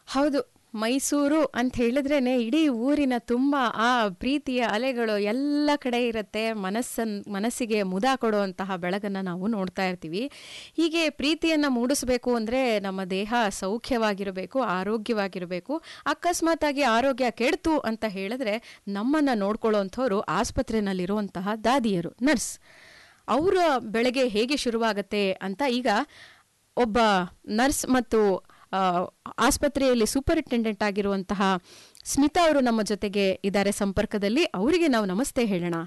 ಹೌದು ಮೈಸೂರು ಅಂತ ಹೇಳಿದ್ರೇನೆ ಇಡೀ ಊರಿನ ತುಂಬ ಆ ಪ್ರೀತಿಯ ಅಲೆಗಳು ಎಲ್ಲ ಕಡೆ ಇರುತ್ತೆ ಮನಸ್ಸನ್ ಮನಸ್ಸಿಗೆ ಮುದ ಕೊಡುವಂತಹ ಬೆಳಗನ್ನು ನಾವು ನೋಡ್ತಾ ಇರ್ತೀವಿ ಹೀಗೆ ಪ್ರೀತಿಯನ್ನು ಮೂಡಿಸಬೇಕು ಅಂದರೆ ನಮ್ಮ ದೇಹ ಸೌಖ್ಯವಾಗಿರಬೇಕು ಆರೋಗ್ಯವಾಗಿರಬೇಕು ಅಕಸ್ಮಾತಾಗಿ ಆರೋಗ್ಯ ಕೆಡ್ತು ಅಂತ ಹೇಳಿದ್ರೆ ನಮ್ಮನ್ನು ನೋಡ್ಕೊಳ್ಳೋವಂಥವ್ರು ಆಸ್ಪತ್ರೆನಲ್ಲಿರುವಂತಹ ದಾದಿಯರು ನರ್ಸ್ ಅವರ ಬೆಳಗ್ಗೆ ಹೇಗೆ ಶುರುವಾಗತ್ತೆ ಅಂತ ಈಗ ಒಬ್ಬ ನರ್ಸ್ ಮತ್ತು ಆ, ಆಸ್ಪತ್ರೆಯಲ್ಲಿ ಸೂಪರಿಂಟೆಂಡೆಂಟ್ ಆಗಿರುವಂತಹ ಸ್ಮಿತಾ ಅವರು ನಮ್ಮ ಜೊತೆಗೆ ಇದ್ದಾರೆ ಸಂಪರ್ಕದಲ್ಲಿ ಅವರಿಗೆ ನಾವು ನಮಸ್ತೆ ಹೇಳೋಣ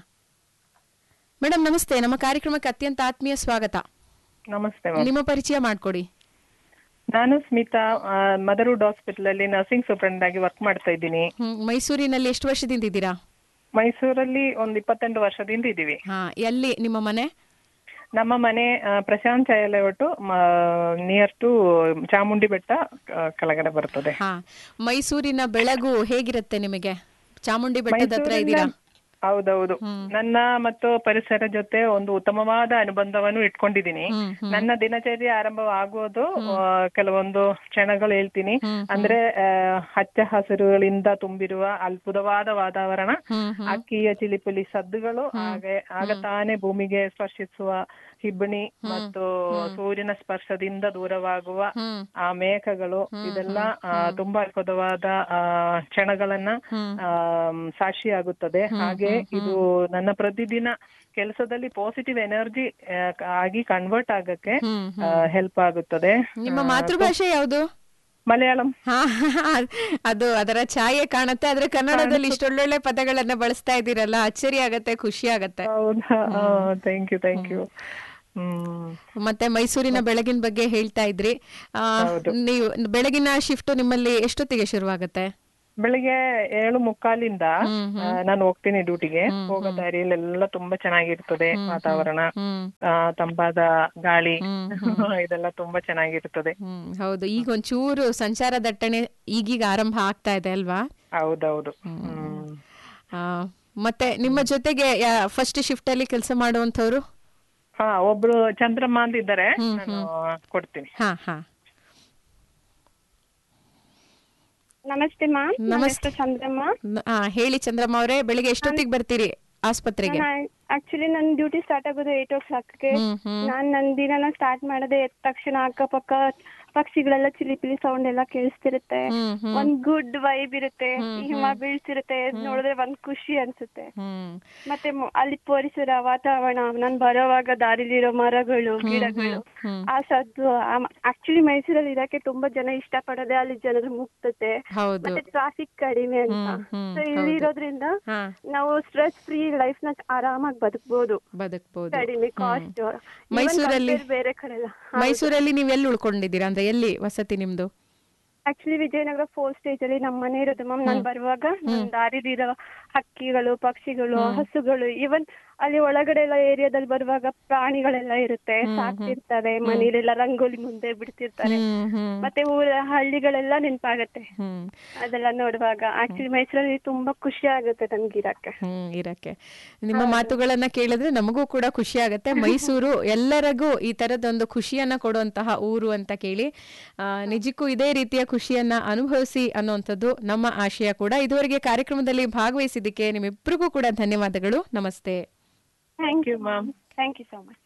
ಮೇಡಮ್ ನಮಸ್ತೆ ನಮ್ಮ ಕಾರ್ಯಕ್ರಮಕ್ಕೆ ಅತ್ಯಂತ ಆತ್ಮೀಯ ಸ್ವಾಗತ ನಮಸ್ತೆ ಮ್ಯಾಮ್ ನಿಮ್ಮ ಪರಿಚಯ ಮಾಡಿಕೊಡಿ ನಾನು ಸ್ಮಿತಾ ಆ, ಮದರ್ವುಡ್ ಹಾಸ್ಪಿಟಲ್ ಅಲ್ಲಿ ನರ್ಸಿಂಗ್ ಸೂಪರಿಂಟ್ ಆಗಿ ವರ್ಕ್ ಮಾಡ್ತಾ ಇದ್ದೀನಿ ಮೈಸೂರಿನಲ್ಲಿ ಎಷ್ಟು ವರ್ಷದಿಂದ ಇದ್ದೀರಾ ಮೈಸೂರಲ್ಲಿ ಒಂದು ಇಪ್ಪತ್ತೆಂಟು ವರ್ಷದಿಂದ ಇದ್ದೀವಿ ಹಾ ಎಲ್ಲಿ ನಿಮ್ಮ ಮನೆ ನಮ್ಮ ಮನೆ ಆ, ಪ್ರಶಾಂತ್ ಛಾಯಾಲೇಔಟು ನಿಯರ್ ಟು ಚಾಮುಂಡಿ ಬೆಟ್ಟ ಆ, ಕೆಳಗಡೆ ಬರ್ತದೆ ಹಾ ಮೈಸೂರಿನ ಬೆಳಗು ಹೇಗಿರುತ್ತೆ ನಿಮಗೆ ಚಾಮುಂಡಿ ಬೆಟ್ಟದ ಹತ್ರ ಇದ್ದೀರಾ ಹೌದೌದು ನನ್ನ ಮತ್ತು ಪರಿಸರ ಜೊತೆ ಒಂದು ಉತ್ತಮವಾದ ಅನುಬಂಧವನ್ನು ಇಟ್ಕೊಂಡಿದ್ದೀನಿ ಹ್ಮ್, ನನ್ನ ದಿನಚರ್ಯ ಆರಂಭವಾಗುವುದು ಆ, ಕೆಲವೊಂದು ಕ್ಷಣಗಳು ಹೇಳ್ತೀನಿ ಅಂದ್ರೆ ಆ, ಹಚ್ಚ ಹಸಿರುಗಳಿಂದ ತುಂಬಿರುವ ಅದ್ಭುತವಾದ ವಾತಾವರಣ ಹ್ಮ್, ಅಕ್ಕಿಯ ಚಿಲಿಪಿಲಿ ಸದ್ದುಗಳು ಹಾಗೆ ಆಗ ತಾನೇ ಭೂಮಿಗೆ ಸ್ಪರ್ಶಿಸುವ ಹಿಬ್ಬಣಿ ಮತ್ತು ಸೂರ್ಯನ ಸ್ಪರ್ಶದಿಂದ ದೂರವಾಗುವ ಹ್ಮ್ ಆ ಮೇಘಗಳು ಇದೆಲ್ಲ ಆ, ತುಂಬಾ ಅದ್ಭುತವಾದ ಆ, ಕ್ಷಣಗಳನ್ನ ಆಮ್, ಸಾಕ್ಷಿಯಾಗುತ್ತದೆ ಹಾಗೆ ಇದು ನನ್ನ ಪ್ರತಿದಿನ ಕೆಲಸದಲ್ಲಿ ಪಾಸಿಟಿವ್ ಎನರ್ಜಿ ಆಗಿ ಕನ್ವರ್ಟ್ ಆಗಕ್ಕೆ ಹ್ಮ್ ಹೆಲ್ಪ್ ಆಗುತ್ತದೆ ನಿಮ್ಮ ಮಾತೃಭಾಷೆ ಯಾವುದು ಮಲಯಾಳಂ ಹಾ ಅದು ಅದರ ಛಾಯೆ ಕಾಣುತ್ತೆ ಆದ್ರೆ ಕನ್ನಡದಲ್ಲಿ ಇಷ್ಟೊಳ್ಳೊಳ್ಳೆ ಪದಗಳನ್ನ ಬಳಸ್ತಾ ಇದ್ದೀರಲ್ಲ ಅಚ್ಚರಿ ಆಗತ್ತೆ ಖುಷಿ ಆಗತ್ತೆ ಹೌದಾ thank you thank you hmm ಮತ್ತೆ ಮೈಸೂರಿನ ಬೆಳಗಿನ ಬಗ್ಗೆ ಹೇಳ್ತಾ ಇದ್ರಿ ಆ, ನೀವು ಬೆಳಗಿನ ಶಿಫ್ಟ್ ನಿಮ್ಮಲ್ಲಿ ಎಷ್ಟೊತ್ತಿಗೆ ಶುರುವಾಗತ್ತೆ ಬೆಳಿಗ್ಗೆ ಏಳು ಮುಕ್ಕಾಲಿಂದ ಆ, ನಾನು ಹೋಗ್ತೀನಿ ಡ್ಯೂಟಿಗೆ ಹೋಗೋ ದಾರಿಯಲ್ಲೆಲ್ಲ ತುಂಬಾ ಚೆನ್ನಾಗಿರ್ತದೆ ವಾತಾವರಣ ಹ್ಮ್ ಆ, ತಂಪಾದ ಗಾಳಿ ಇದೆಲ್ಲ ತುಂಬಾ ಚೆನ್ನಾಗಿರ್ತದೆ ಹ್ಮ್ ಹೌದು ಈಗ ಒಂಚೂರು ಸಂಚಾರ ದಟ್ಟಣೆ ಈಗೀಗ ಆರಂಭ ಆಗ್ತಾ ಇದೆ ಅಲ್ವಾ ಹೌದೌದು ಹ್ಮ್ ಆ, ಮತ್ತೆ ನಿಮ್ಮ ಜೊತೆಗೆ ಫಸ್ಟ್ ಶಿಫ್ಟ್ ಅಲ್ಲಿ ಕೆಲಸ ಮಾಡುವಂತವ್ರು ಹಾ ಒಬ್ರು ಚಂದ್ರಮ್ಮ ಅಂತ ಇದ್ದಾರೆ ನಾನು ಕೊಡ್ತೀನಿ ಹಾ ಹಾ ನಮಸ್ತೆ ಮ್ಯಾಮ್ ನನ್ನ ನಮಸ್ತೆ. ಹೆಸರು ಚಂದ್ರಮ್ಮ ನ- ಆ, ಹೇಳಿ ಚಂದ್ರಮ್ಮ ಅವರೇ ಬೆಳಿಗ್ಗೆ ಎಷ್ಟೊತ್ತಿಗೆ ಬರ್ತೀರಿ ಆಸ್ಪತ್ರೆಗೆ ಆಕ್ಚುಲಿ ನನ್ ಡ್ಯೂಟಿ ಸ್ಟಾರ್ಟ್ ಆಗೋದು ಏಟ್ ಓ ಕ್ಲಾಕ್ಗೆ ಹ್ಮ್ ಹ್ಮ್ ನಾನ್ ನನ್ ದಿನನ ಸ್ಟಾರ್ಟ್ ಮಾಡದೆ ಎದ್ದ ತಕ್ಷಣ ಅಕ್ಕಪಕ್ಕ ಪಕ್ಷಿಗಳೆಲ್ಲ ಚಿಲಿಪಿಲಿ ಸೌಂಡ್ ಎಲ್ಲ ಕೇಳಿಸ್ತಿರುತ್ತೆ ಹ್ಮ್ ಹ್ಮ್ ಒಂದ್ ಗುಡ್ ವೈಬ್ ಇರುತ್ತೆ ಹಿಮ ಬೀಳ್ತಿರುತ್ತೆ ಎದ್ ನೋಡಿದ್ರೆ ಒಂದ್ ಖುಷಿ ಅನ್ಸುತ್ತೆ ಹ್ಮ್ ಮತ್ತೆ ಮು- ಅಲ್ಲಿ ಪರಿಸರ ವಾತಾವರಣ ನಾನ್ ಬರೋವಾಗ ದಾರಿಲಿರೋ ಮರಗಳು ಗಿಡಗಳು ಹ್ಮ್. ಆ ಸದ್ದು ಆಕ್ಚುಲಿ ಮೈಸೂರಲ್ಲಿ ಇರಕ್ಕೆ ತುಂಬಾ ಜನ ಇಷ್ಟಪಡೋದೆ ಅಲ್ಲಿ ಜನರ ಮುಕ್ತತೆ ಹೌದು ಮತ್ತೆ ಟ್ರಾಫಿಕ್ ಕಡಿಮೆ ಅಂತ ಹ್ಮ್, ಹ್ಮ್, ಸೊ ಇಲ್ಲಿ ಇರೋದ್ರಿಂದ ಹಾ ನಾವು ಸ್ಟ್ರೆಸ್ ಫ್ರೀ ಲೈಫ್ ನ ಆರಾಮಾಗಿ ಬದುಕಬಹುದು ಬದುಕ್ಬೋದು ಕಡಿಮೆ ಕಾಸ್ಟ್ ಮೈಸೂರಲ್ಲಿ ಬೇರೆ ಕಡೆ ಎಲ್ಲ ಮೈಸೂರಲ್ಲಿ ನೀವು ಎಲ್ಲಿ ಉಳ್ಕೊಂಡಿದ್ದೀರಾ ಅಂದ್ರೆ ಎಲ್ಲಿ ವಸತಿ ನಿಮ್ದು ಆಕ್ಚುಲಿ ವಿಜಯನಗರ ಫೋರ್ ಸ್ಟೇಜ್ ಅಲ್ಲಿ ನಮ್ಮ ಮನೆ ಇರೋದು ಮ್ಯಾಮ್ ನಾನು ಬರುವಾಗ ನಮ್ ದಾರಿಲಿರೋ ಹಕ್ಕಿಗಳು ಪಕ್ಷಿಗಳು ಹಸುಗಳು ಇವನ್ ಅಲ್ಲಿ ಒಳಗಡೆ ಎಲ್ಲ ಏರಿಯಾದಲ್ಲಿ ಬರುವಾಗ ಪ್ರಾಣಿಗಳೆಲ್ಲ ಇರುತ್ತೆ ಸಾಕ್ತಿರ್ತಾರೆ ಮನೇಲೆಲ್ಲ ರಂಗೋಲಿ ಮುಂದೆ ಬಿಡ್ತಿರ್ತಾರೆ ಹ್ಮ್ ಹ್ಮ್ ಮತ್ತೆ ಊರ ಹಳ್ಳಿಗಳೆಲ್ಲ ನೆನಪಾಗತ್ತೆ ಹ್ಮ್ ಅದೆಲ್ಲ ನೋಡುವಾಗ ಆಕ್ಚುಲಿ ಮೈಸೂರಲ್ಲಿ ತುಂಬಾ ಖುಷಿ ಆಗುತ್ತೆ ನನ್ಗೆ ಇರಕ್ಕೆ ಹ್ಮ್ ಇರಕ್ಕೆ ನಿಮ್ಮ ಮಾತುಗಳನ್ನ ಕೇಳಿದ್ರೆ ನಮಗೂ ಕೂಡ ಖುಷಿ ಆಗತ್ತೆ ಮೈಸೂರು ಎಲ್ಲರಿಗೂ ಈ ತರದೊಂದು ಖುಷಿಯನ್ನ ಕೊಡುವಂತಹ ಊರು ಅಂತ ಕೇಳಿ ಆ, ನಿಜಕ್ಕೂ ಇದೇ ರೀತಿಯ ಖುಷಿಯನ್ನ ಅನುಭವಿಸಿ ಅನ್ನುವಂಥದ್ದು ನಮ್ಮ ಆಶಯ ಕೂಡ ಇದುವರೆಗೆ ಕಾರ್ಯಕ್ರಮದಲ್ಲಿ ಭಾಗವಹಿಸಿದ್ದಕ್ಕೆ ನಿಮ್ಮಿಬ್ಬರಿಗೂ ಕೂಡ ಧನ್ಯವಾದಗಳು ನಮಸ್ತೆ thank you ma'am thank you so much